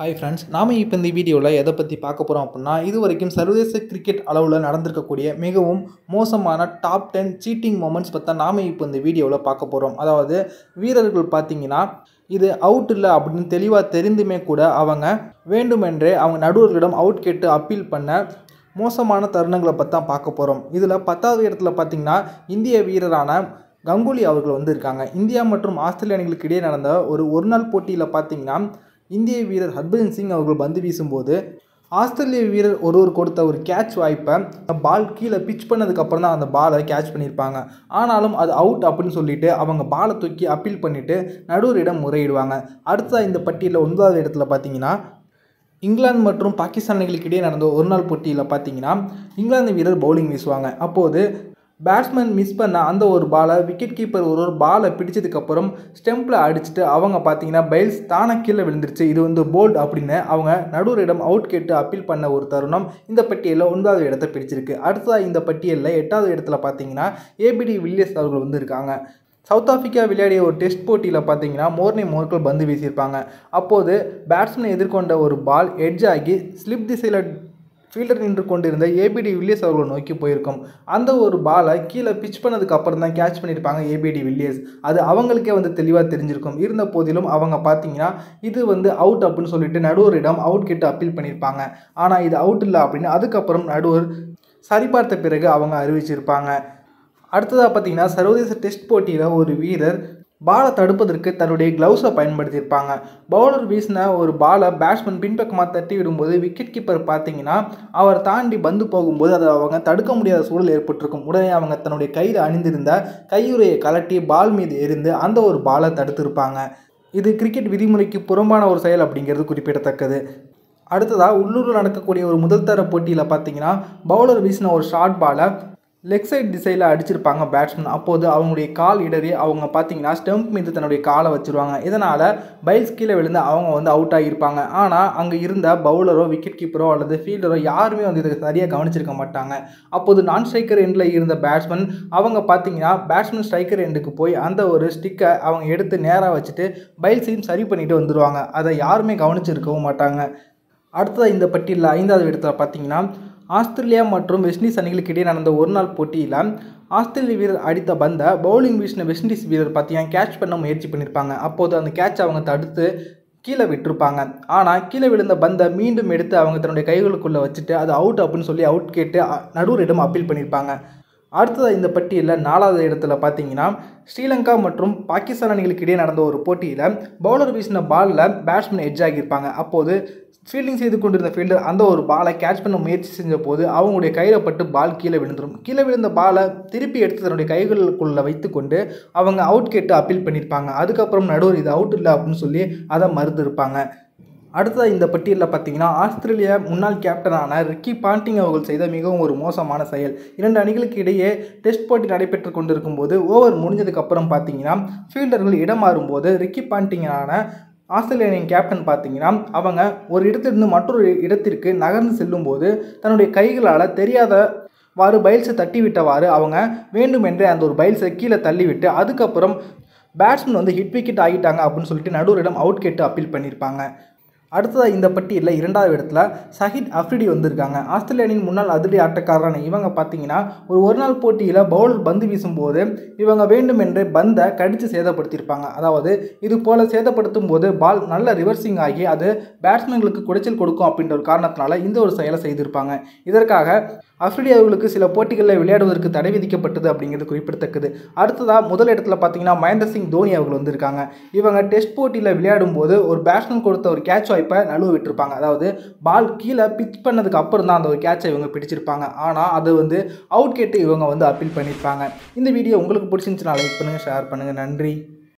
hi friends நாம் இப்போ இந்த வீடியோவில் எதை பற்றி பார்க்க போகிறோம் அப்படின்னா இது வரைக்கும் சர்வதேச கிரிக்கெட் அளவில் நடந்திருக்கக்கூடிய மிகவும் மோசமான டாப் டென் சீட்டிங் மூமெண்ட்ஸ் பற்றி நாம் இப்போ இந்த வீடியோவில் பார்க்க போகிறோம் அதாவது வீரர்கள் பார்த்தீங்கன்னா இது அவுட் இல்லை அப்படின்னு தெளிவாக தெரிந்துமே கூட அவங்க வேண்டுமென்றே அவங்க நடுவர்களிடம் அவுட் கேட்டு அப்பீல் பண்ண மோசமான தருணங்களை பற்றி தான் பார்க்க போகிறோம் இதில் பத்தாவது இடத்துல பார்த்தீங்கன்னா இந்திய வீரரான கங்குலி அவர்கள் வந்து இருக்காங்க இந்தியா மற்றும் ஆஸ்திரேலிய அணிகளுக்கு இடையே நடந்த ஒரு ஒரு நாள் போட்டியில் பார்த்தீங்கன்னா இந்திய வீரர் ஹர்பஜன் சிங் அவர்கள் பந்து வீசும்போது ஆஸ்திரேலிய வீரர் ஒருவர் கொடுத்த ஒரு கேட்ச் வாய்ப்பை பால் கீழே பிச் பண்ணதுக்கப்புறம் தான் அந்த பாலை கேட்ச் பண்ணியிருப்பாங்க ஆனாலும் அது அவுட் அப்படின்னு சொல்லிட்டு அவங்க பாலை தூக்கி அப்பீல் பண்ணிவிட்டு நடுவரிடம் முறையிடுவாங்க அடுத்ததாக இந்த பட்டியலில் ஒன்பதாவது இடத்துல பார்த்தீங்கன்னா இங்கிலாந்து மற்றும் பாகிஸ்தான் அணிகளுக்கு இடையே நடந்த ஒரு நாள் போட்டியில் பார்த்தீங்கன்னா இங்கிலாந்து வீரர் பவுலிங் வீசுவாங்க அப்போது பேட்ஸ்மேன் மிஸ் பண்ண அந்த ஒரு பாலை விக்கெட் கீப்பர் ஒரு ஒரு பாலை பிடிச்சதுக்கப்புறம் ஸ்டெம்பில் அடிச்சுட்டு அவங்க பார்த்தீங்கன்னா பைல்ஸ் தானே கீழே விழுந்துருச்சு இது வந்து போல்ட் அப்படின்னு அவங்க நடுவரிடம் அவுட் கேட்டு அப்பீல் பண்ண ஒரு தருணம் இந்த பட்டியலில் ஒன்பதாவது இடத்தை பிடிச்சிருக்கு அடுத்ததாக இந்த பட்டியலில் எட்டாவது இடத்துல பார்த்தீங்கன்னா ஏபிடி வில்லியர்ஸ் அவர்கள் வந்து இருக்காங்க சவுத் ஆஃப்ரிக்கா விளையாடிய ஒரு டெஸ்ட் போட்டியில் பார்த்தீங்கன்னா மோர்னி மோர்கள் பந்து வீசியிருப்பாங்க அப்போது பேட்ஸ்மேனை எதிர்கொண்ட ஒரு பால் எட்ஜ் ஆகி ஸ்லிப் திசையில் ஃபீல்டர் நின்று கொண்டிருந்த ஏபிடி வில்லியர்ஸ் அவர்களை நோக்கி போயிருக்கும் அந்த ஒரு பாலை கீழே பிச் பண்ணதுக்கு அப்புறம் தான் கேட்ச் பண்ணியிருப்பாங்க ஏபிடி வில்லியர்ஸ் அது அவங்களுக்கே வந்து தெளிவாக தெரிஞ்சிருக்கும் இருந்த போதிலும் அவங்க பார்த்தீங்கன்னா இது வந்து அவுட் அப்படின்னு சொல்லிட்டு நடுவரிடம் அவுட் கேட்டு அப்பீல் பண்ணியிருப்பாங்க ஆனால் இது அவுட் இல்லை அப்படின்னு அதுக்கப்புறம் நடுவர் சரிபார்த்த பிறகு அவங்க அறிவிச்சிருப்பாங்க அடுத்ததாக பார்த்தீங்கன்னா சர்வதேச டெஸ்ட் போட்டியில் ஒரு வீரர் பாலை தடுப்பதற்கு தன்னுடைய க்ளவுஸை பயன்படுத்தியிருப்பாங்க பவுலர் வீசின ஒரு பாலை பேட்ஸ்மேன் பின்பக்கமாக தட்டி விடும்போது விக்கெட் கீப்பர் பார்த்தீங்கன்னா அவர் தாண்டி பந்து போகும்போது அதை அவங்க தடுக்க முடியாத சூழல் ஏற்பட்டிருக்கும் உடனே அவங்க தன்னுடைய கையில் அணிந்திருந்த கையுறையை கலட்டி பால் மீது எரிந்து அந்த ஒரு பாலை தடுத்திருப்பாங்க இது கிரிக்கெட் விதிமுறைக்கு புறம்பான ஒரு செயல் அப்படிங்கிறது குறிப்பிடத்தக்கது அடுத்ததாக உள்ளூரில் நடக்கக்கூடிய ஒரு முதல் தர போட்டியில் பார்த்தீங்கன்னா பவுலர் வீசின ஒரு ஷார்ட் பாலை லெக் சைட் திசையில் அடிச்சிருப்பாங்க பேட்ஸ்மேன் அப்போது அவங்களுடைய கால் இடறி அவங்க பார்த்தீங்கன்னா ஸ்டெம்ப் மீது தன்னுடைய காலை வச்சுருவாங்க இதனால் பைல்ஸ் கீழே விழுந்து அவங்க வந்து அவுட் ஆகியிருப்பாங்க ஆனால் அங்கே இருந்த பவுலரோ விக்கெட் கீப்பரோ அல்லது ஃபீல்டரோ யாருமே வந்து இதை சரியாக கவனிச்சிருக்க மாட்டாங்க அப்போது நான் ஸ்ட்ரைக்கர் எண்டில் இருந்த பேட்ஸ்மேன் அவங்க பார்த்தீங்கன்னா பேட்ஸ்மேன் ஸ்ட்ரைக்கர் எண்டுக்கு போய் அந்த ஒரு ஸ்டிக்கை அவங்க எடுத்து நேராக வச்சுட்டு பைல்ஸையும் சரி பண்ணிட்டு வந்துடுவாங்க அதை யாருமே கவனிச்சிருக்கவும் மாட்டாங்க அடுத்ததாக இந்த பட்டியலில் ஐந்தாவது இடத்துல பார்த்தீங்கன்னா ஆஸ்திரேலியா மற்றும் வெஸ்ட் இண்டீஸ் அணிகளுக்கு இடையே நடந்த ஒரு நாள் போட்டியில் ஆஸ்திரேலிய வீரர் அடித்த பந்தை பவுலிங் வீசின வெஸ்ட் இண்டீஸ் வீரர் பார்த்தீங்கன்னா கேட்ச் பண்ண முயற்சி பண்ணியிருப்பாங்க அப்போது அந்த கேட்ச் அவங்க தடுத்து கீழே விட்டுருப்பாங்க ஆனால் கீழே விழுந்த பந்தை மீண்டும் எடுத்து அவங்க தன்னுடைய கைகளுக்குள்ளே வச்சுட்டு அது அவுட் அப்படின்னு சொல்லி அவுட் கேட்டு நடுவரிடம் அப்பீல் பண்ணியிருப்பாங்க அடுத்ததாக இந்த பட்டியலில் நாலாவது இடத்துல பார்த்தீங்கன்னா ஸ்ரீலங்கா மற்றும் பாகிஸ்தான் அணிகளுக்கு இடையே நடந்த ஒரு போட்டியில் பவுலர் வீசின பாலில் பேட்ஸ்மேன் எட்ஜ் ஆகியிருப்பாங்க அப்போது ஃபீல்டிங் செய்து கொண்டிருந்த ஃபீல்டர் அந்த ஒரு பாலை கேட்ச் பண்ண முயற்சி செஞ்ச போது அவங்களுடைய கையில் பட்டு பால் கீழே விழுந்துடும் கீழே விழுந்த பாலை திருப்பி எடுத்து தன்னுடைய கைகளுக்குள்ளே வைத்துக்கொண்டு அவங்க அவுட் கேட்டு அப்பீல் பண்ணியிருப்பாங்க அதுக்கப்புறம் நடுவர் இது அவுட் இல்லை அப்படின்னு சொல்லி அதை மறுத்திருப்பாங்க அடுத்ததாக இந்த பட்டியலில் பார்த்தீங்கன்னா ஆஸ்திரேலியா முன்னாள் கேப்டனான ரிக்கி பாண்டிங் அவர்கள் செய்த மிகவும் ஒரு மோசமான செயல் இரண்டு அணிகளுக்கு இடையே டெஸ்ட் போட்டி நடைபெற்று கொண்டிருக்கும் போது ஓவர் முடிஞ்சதுக்கப்புறம் பார்த்தீங்கன்னா ஃபீல்டர்கள் இடம் மாறும்போது ரிக்கி பாண்டிங்கான ஆஸ்திரேலியனின் கேப்டன் பார்த்தீங்கன்னா அவங்க ஒரு இடத்திலிருந்து மற்றொரு இடத்திற்கு நகர்ந்து செல்லும்போது தன்னுடைய கைகளால் தெரியாத வாறு பைல்ஸை தட்டி விட்டவாறு அவங்க வேண்டுமென்றே அந்த ஒரு பைல்ஸை கீழே தள்ளிவிட்டு அதுக்கப்புறம் பேட்ஸ்மேன் வந்து ஹிட் விக்கெட் ஆகிட்டாங்க அப்படின்னு சொல்லிட்டு நடுவரிடம் அவுட் கேட்டு அப்பீல் பண்ணியிருப்பாங்க அடுத்ததாக இந்த பட்டியலில் இரண்டாவது இடத்துல சஹித் அஃப்ரிடி வந்திருக்காங்க ஆஸ்திரேலியாவின் முன்னாள் அதிரடி ஆட்டக்காரரான இவங்க பார்த்தீங்கன்னா ஒரு ஒரு நாள் போட்டியில் பவுலர் பந்து வீசும்போது இவங்க வேண்டுமென்றே பந்தை கடித்து சேதப்படுத்தியிருப்பாங்க அதாவது இது போல் சேதப்படுத்தும் போது பால் நல்ல ரிவர்சிங் ஆகி அது பேட்ஸ்மேன்களுக்கு குடைச்சல் கொடுக்கும் அப்படின்ற ஒரு காரணத்தினால இந்த ஒரு செயலை செய்திருப்பாங்க இதற்காக அஃப்ரிடி அவர்களுக்கு சில போட்டிகளில் விளையாடுவதற்கு தடை விதிக்கப்பட்டது அப்படிங்கிறது குறிப்பிடத்தக்கது அடுத்ததாக முதல் இடத்துல பார்த்தீங்கன்னா மகேந்திர சிங் தோனி அவர்கள் வந்திருக்காங்க இவங்க டெஸ்ட் போட்டியில் விளையாடும் போது ஒரு பேட்ஸ்மேன் கொடுத்த ஒரு கேட்ச் வாய்ப்பை நழுவ விட்டுருப்பாங்க அதாவது பால் கீழே பிச் பண்ணதுக்கு அப்புறம் தான் அந்த ஒரு கேட்சை இவங்க பிடிச்சிருப்பாங்க ஆனால் அது வந்து அவுட் கேட்டு இவங்க வந்து அப்பீல் பண்ணியிருப்பாங்க இந்த வீடியோ உங்களுக்கு பிடிச்சிருந்துச்சுன்னா லைக் பண்ணுங்கள் ஷேர் பண்ணுங்கள் நன்றி